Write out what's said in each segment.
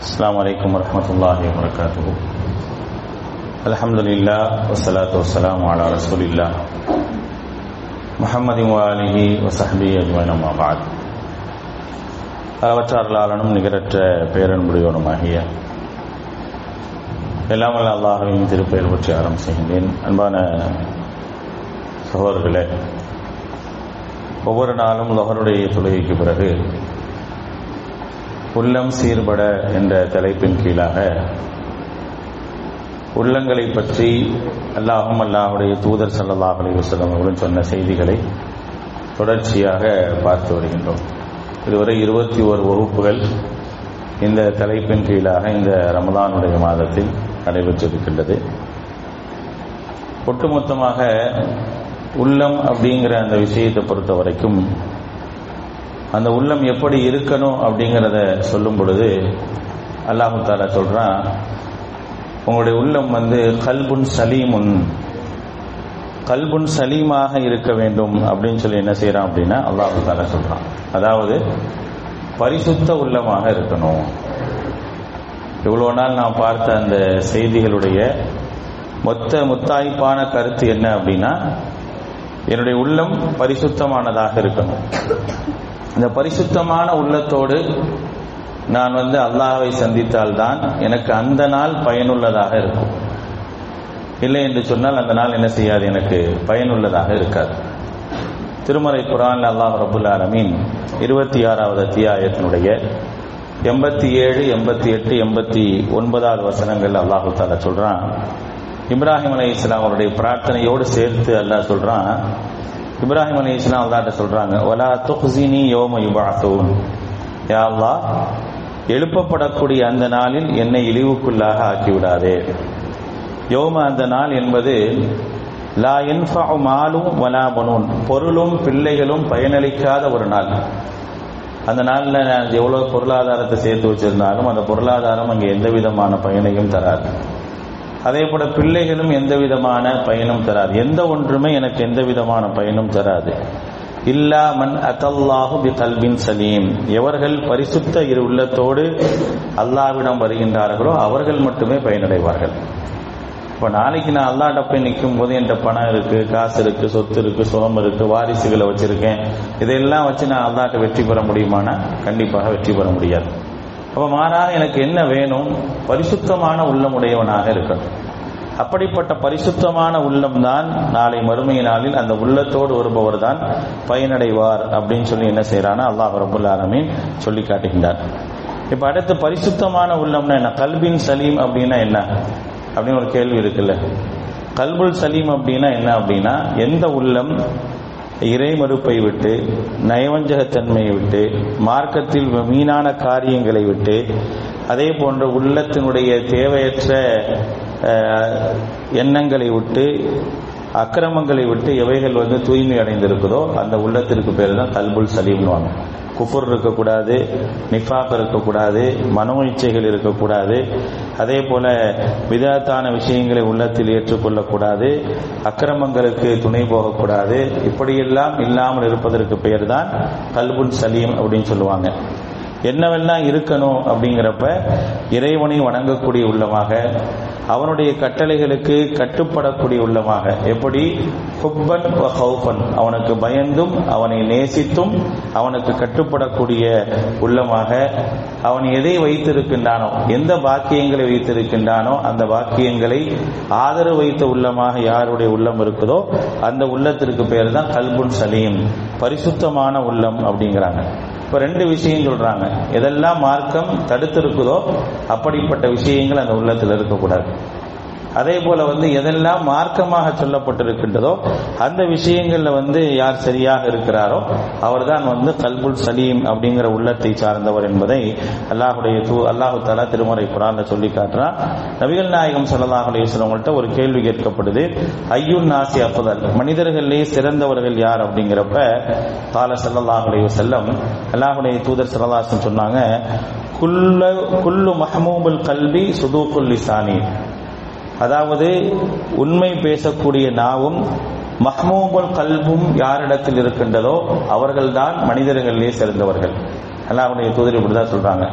السلام عليكم ورحمة الله وبركاته الحمد لله والصلاة والسلام على رسول الله محمد وآله وصحبه أجمعين أما بعد அளவற்றார்களாளனும் நிகரற்ற பேரன்புடையவனுமாகிய எல்லாம் வல்ல அல்லாஹுவின் திருப்பெயர் பற்றி ஆரம்பம் செய்கின்றேன் அன்பான சகோதரர்களே ஒவ்வொரு நாளும் லொஹருடைய தொழுகைக்கு பிறகு உள்ளம் சீர்பட என்ற தலைப்பின் கீழாக உள்ளங்களை பற்றி அல்லாஹும் அல்லாஹுடைய தூதர் சல்லாஹ் அலி வசலம் அவர்களும் சொன்ன செய்திகளை தொடர்ச்சியாக பார்த்து வருகின்றோம் இதுவரை இருபத்தி ஒரு வகுப்புகள் இந்த தலைப்பின் கீழாக இந்த ரமதானுடைய மாதத்தில் நடைபெற்றிருக்கின்றது ஒட்டுமொத்தமாக உள்ளம் அப்படிங்கிற அந்த விஷயத்தை பொறுத்த வரைக்கும் அந்த உள்ளம் எப்படி இருக்கணும் அப்படிங்கிறத சொல்லும் பொழுது அல்லாஹு தாலா சொல்றான் உங்களுடைய உள்ளம் வந்து கல்புன் சலீமுன் கல்புன் சலீமாக இருக்க வேண்டும் அப்படின்னு சொல்லி என்ன செய்யறான் அப்படின்னா அல்லாஹு தாலா சொல்றான் அதாவது பரிசுத்த உள்ளமாக இருக்கணும் இவ்வளோ நாள் நான் பார்த்த அந்த செய்திகளுடைய மொத்த முத்தாய்ப்பான கருத்து என்ன அப்படின்னா என்னுடைய உள்ளம் பரிசுத்தமானதாக இருக்கணும் இந்த பரிசுத்தமான உள்ளத்தோடு நான் வந்து அல்லாஹை சந்தித்தால்தான் எனக்கு அந்த நாள் பயனுள்ளதாக இருக்கும் இல்லை என்று சொன்னால் அந்த நாள் என்ன செய்யாது எனக்கு பயனுள்ளதாக இருக்காது திருமறை குரான் அல்லாஹ் ரபுல் ஆலமீன் இருபத்தி ஆறாவது அத்தியாயத்தினுடைய எண்பத்தி ஏழு எண்பத்தி எட்டு எண்பத்தி ஒன்பதாவது வசனங்கள் அல்லாஹு தாலா சொல்றான் இப்ராஹிம் அலி இஸ்லாம் அவருடைய பிரார்த்தனையோடு சேர்த்து அல்லாஹ் சொல்றான் இப்ராஹிம் அலி இஸ்லாம் அல்லாட்ட சொல்றாங்க ஒலா துஹ்சினி யோம யுபாசூன் யா அல்லாஹ் எழுப்பப்படக்கூடிய அந்த நாளில் என்னை இழிவுக்குள்ளாக ஆக்கிவிடாதே யோம அந்த நாள் என்பது லா இன்ஃபு மாலும் வலா பனூன் பொருளும் பிள்ளைகளும் பயனளிக்காத ஒரு நாள் அந்த நாளில் நான் எவ்வளோ பொருளாதாரத்தை சேர்த்து வச்சிருந்தாலும் அந்த பொருளாதாரம் அங்கே எந்த விதமான பயனையும் தராது அதே போல பிள்ளைகளும் எந்த விதமான பயனும் தராது எந்த ஒன்றுமே எனக்கு எந்த விதமான பயனும் தராது இல்லா மன் அத்தல்லாஹு பி கல்பின் சலீம் எவர்கள் பரிசுத்த இரு உள்ளத்தோடு அல்லாவிடம் வருகின்றார்களோ அவர்கள் மட்டுமே பயனடைவார்கள் இப்போ நாளைக்கு நான் அல்லாட்ட போய் நிற்கும் போது என்கிட்ட பணம் இருக்கு காசு இருக்கு சொத்து இருக்கு சுகம் இருக்கு வாரிசுகளை வச்சிருக்கேன் இதெல்லாம் வச்சு நான் அல்லாட்ட வெற்றி பெற முடியுமானா கண்டிப்பாக வெற்றி பெற முடியாது அப்ப மாறாக எனக்கு என்ன வேணும் பரிசுத்தமான உள்ளமுடையவனாக இருக்கணும் அப்படிப்பட்ட பரிசுத்தமான உள்ளம் தான் நாளை மறுமை நாளில் அந்த உள்ளத்தோடு வருபவர் தான் பயனடைவார் அப்படின்னு சொல்லி என்ன செய்யறானா அல்லாஹ் ரபுல் ஆலமீன் சொல்லி காட்டுகின்றார் இப்ப அடுத்து பரிசுத்தமான உள்ளம்னா என்ன கல்பின் சலீம் அப்படின்னா என்ன அப்படின்னு ஒரு கேள்வி இருக்குல்ல கல்புல் சலீம் அப்படின்னா என்ன அப்படின்னா எந்த உள்ளம் இறை மறுப்பை விட்டு நயவஞ்சகத்தன்மையை விட்டு மார்க்கத்தில் மீனான காரியங்களை விட்டு அதே போன்ற உள்ளத்தினுடைய தேவையற்ற எண்ணங்களை விட்டு அக்கிரமங்களை விட்டு எவைகள் வந்து தூய்மை அடைந்திருக்குதோ அந்த உள்ளத்திற்கு பேர் தான் கல்புல் சலீம்னுவாங்க குஃபுர் இருக்கக்கூடாது நிஃபாக் இருக்கக்கூடாது மனோ இச்சைகள் இருக்கக்கூடாது அதே போல விதத்தான விஷயங்களை உள்ளத்தில் ஏற்றுக்கொள்ளக்கூடாது அக்கிரமங்களுக்கு துணை போகக்கூடாது இப்படியெல்லாம் இல்லாமல் இருப்பதற்கு பெயர் தான் கல்புல் சலீம் அப்படின்னு சொல்லுவாங்க என்னவெல்லாம் இருக்கணும் அப்படிங்கிறப்ப இறைவனை வணங்கக்கூடிய உள்ளமாக அவனுடைய கட்டளைகளுக்கு கட்டுப்படக்கூடிய உள்ளமாக எப்படி ஹுப்பன் ஹவுஃபன் அவனுக்கு பயந்தும் அவனை நேசித்தும் அவனுக்கு கட்டுப்படக்கூடிய உள்ளமாக அவன் எதை வைத்திருக்கின்றானோ எந்த பாக்கியங்களை வைத்திருக்கின்றானோ அந்த பாக்கியங்களை ஆதரவு வைத்த உள்ளமாக யாருடைய உள்ளம் இருக்குதோ அந்த உள்ளத்திற்கு பேர் தான் கல்புன் சலீம் பரிசுத்தமான உள்ளம் அப்படிங்கிறாங்க இப்ப ரெண்டு விஷயம் சொல்றாங்க எதெல்லாம் மார்க்கம் தடுத்து இருக்குதோ அப்படிப்பட்ட விஷயங்கள் அந்த உள்ளத்தில் இருக்கக்கூடாது அதே போல வந்து எதெல்லாம் மார்க்கமாக சொல்லப்பட்டிருக்கின்றதோ அந்த விஷயங்கள்ல வந்து யார் சரியாக இருக்கிறாரோ அவர்தான் வந்து கல்புல் சலீம் அப்படிங்கிற உள்ளத்தை சார்ந்தவர் என்பதை அல்லாஹுடைய தூ அல்லாஹு தாலா திருமறை குரான்ல சொல்லி காட்டுறான் நபிகள் நாயகம் சல்லாஹ் அலையுஸ்லவங்கள்ட்ட ஒரு கேள்வி கேட்கப்படுது ஐயுன் நாசி அப்புதல் மனிதர்களே சிறந்தவர்கள் யார் அப்படிங்கிறப்ப கால சல்லாஹ் அலைய செல்லம் அல்லாஹுடைய தூதர் சல்லாசன் சொன்னாங்க குல்ல குல்லு மஹமூபுல் கல்வி சுதூக்குல் லிசானி அதாவது உண்மை பேசக்கூடிய நாவும் மஹ்மூபுல் கல்பும் யாரிடத்தில் இருக்கின்றதோ அவர்கள்தான் மனிதர்களிலே சிறந்தவர்கள் அல்லாஹ்வுடைய தூதர் இப்படிதான் சொல்றாங்க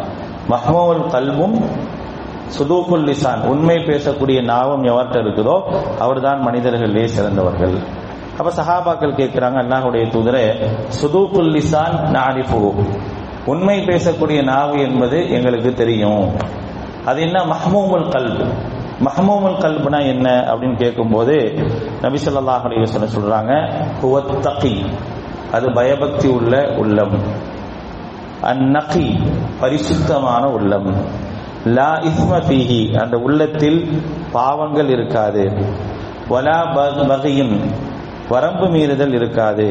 மஹ்மூல் கல்வும் சுதூக்குல் லிசான் உண்மை பேசக்கூடிய நாவம் எவர்கிட்ட இருக்குதோ அவர்தான் மனிதர்களிலே சிறந்தவர்கள் அப்ப சஹாபாக்கள் கேட்கிறாங்க அல்லாஹுடைய தூதரே சுதூக்குல் லிசான் நாரிஃபு உண்மை பேசக்கூடிய நாவு என்பது எங்களுக்கு தெரியும் அது என்ன மஹ்மூமுல் கல்ப் மஹ்மூமுல் கல்ப்னா என்ன அப்படின்னு கேட்கும்போது நபி ஸல்லல்லாஹு அலைஹி வஸல்லம் சொல்றாங்க ஹுவத் தகி அது பயபக்தி உள்ள உள்ளம் அந்நகி பரிசுத்தமான உள்ளம் லா இஸ்ம ஃபீஹி அந்த உள்ளத்தில் பாவங்கள் இருக்காது வலா பகியும் வரம்பு மீறுதல் இருக்காது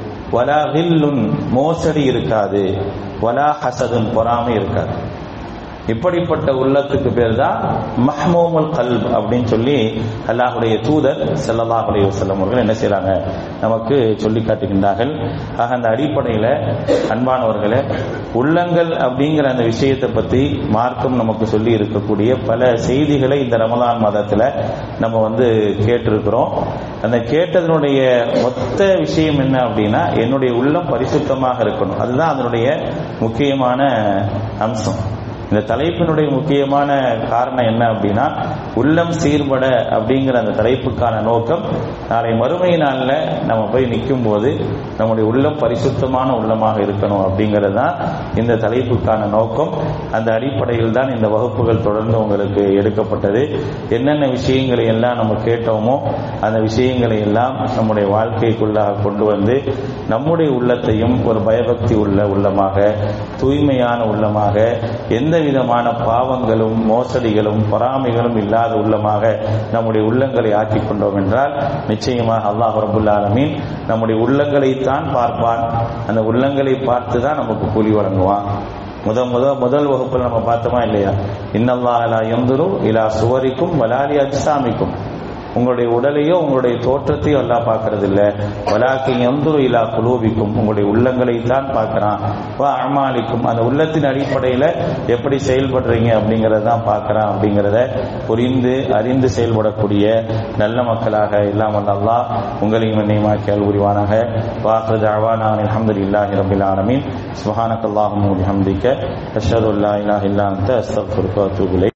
வலா ஹில்லுன் மோசடி இருக்காது வலா ஹசதுன் பொறாமை இருக்காது இப்படிப்பட்ட உள்ளத்துக்கு பேர் தான் மஹ்மூமுல் கல்ப் அப்படின்னு சொல்லி அல்லாஹுடைய தூதர் ஸல்லல்லாஹு அலைஹி வஸல்லம் அவர்கள் என்ன செய்றாங்க நமக்கு சொல்லி காட்டுகின்றார்கள் ஆக அந்த அடிப்படையில அன்பானவர்களே உள்ளங்கள் அப்படிங்கிற அந்த விஷயத்தை பத்தி மார்க்கம் நமக்கு சொல்லி இருக்கக்கூடிய பல செய்திகளை இந்த ரமலான் மாதத்துல நம்ம வந்து கேட்டிருக்கிறோம் அந்த கேட்டதனுடைய மொத்த விஷயம் என்ன அப்படின்னா என்னுடைய உள்ளம் பரிசுத்தமாக இருக்கணும் அதுதான் அதனுடைய முக்கியமான அம்சம் இந்த தலைப்பினுடைய முக்கியமான காரணம் என்ன அப்படின்னா உள்ளம் சீர்பட அப்படிங்கிற அந்த தலைப்புக்கான நோக்கம் நாளை மறுமை நாளில் நம்ம போய் நிற்கும் போது நம்முடைய உள்ளம் பரிசுத்தமான உள்ளமாக இருக்கணும் அப்படிங்கிறது தான் இந்த தலைப்புக்கான நோக்கம் அந்த அடிப்படையில் தான் இந்த வகுப்புகள் தொடர்ந்து உங்களுக்கு எடுக்கப்பட்டது என்னென்ன விஷயங்களை எல்லாம் நம்ம கேட்டோமோ அந்த விஷயங்களை எல்லாம் நம்முடைய வாழ்க்கைக்குள்ளாக கொண்டு வந்து நம்முடைய உள்ளத்தையும் ஒரு பயபக்தி உள்ள உள்ளமாக தூய்மையான உள்ளமாக எந்த விதமான பாவங்களும் மோசடிகளும் பொறாமைகளும் இல்லாத உள்ளமாக நம்முடைய உள்ளங்களை ஆக்கிக் கொண்டோம் என்றால் நிச்சயமாக அல்லாஹ் ரபுல் ஆலமீன் நம்முடைய உள்ளங்களைத்தான் பார்ப்பான் அந்த உள்ளங்களை பார்த்து தான் நமக்கு கூலி வழங்குவான் முத முத முதல் வகுப்பில் நம்ம பார்த்தோமா இல்லையா இன்னல்லாஹலா எந்துரு இலா சுவரிக்கும் வலாலி அஜ்சாமிக்கும் உங்களுடைய உடலையோ உங்களுடைய தோற்றத்தையோ எல்லாம் பார்க்கறது இல்ல வலாக்கி எந்துரு இலா குலூபிக்கும் உங்களுடைய உள்ளங்களை தான் பார்க்கறான் அமாலிக்கும் அந்த உள்ளத்தின் அடிப்படையில எப்படி செயல்படுறீங்க அப்படிங்கறத தான் பார்க்கறான் அப்படிங்கறத புரிந்து அறிந்து செயல்படக்கூடிய நல்ல மக்களாக இல்லாமல் அல்லாஹ் உங்களையும் என்னையுமாக்கியால் உரிவானாக வாக்குறது அவானான் அலமதுல்லாஹி ரபில் ஆலமீன் சுஹானக் அல்லாஹும் ஹம்திக்க அஷ்ஹது அல்லா இலாஹ இல்லா அன்த அஸ்தக்ஃபிருக்க வ அத்தூபு இலைக்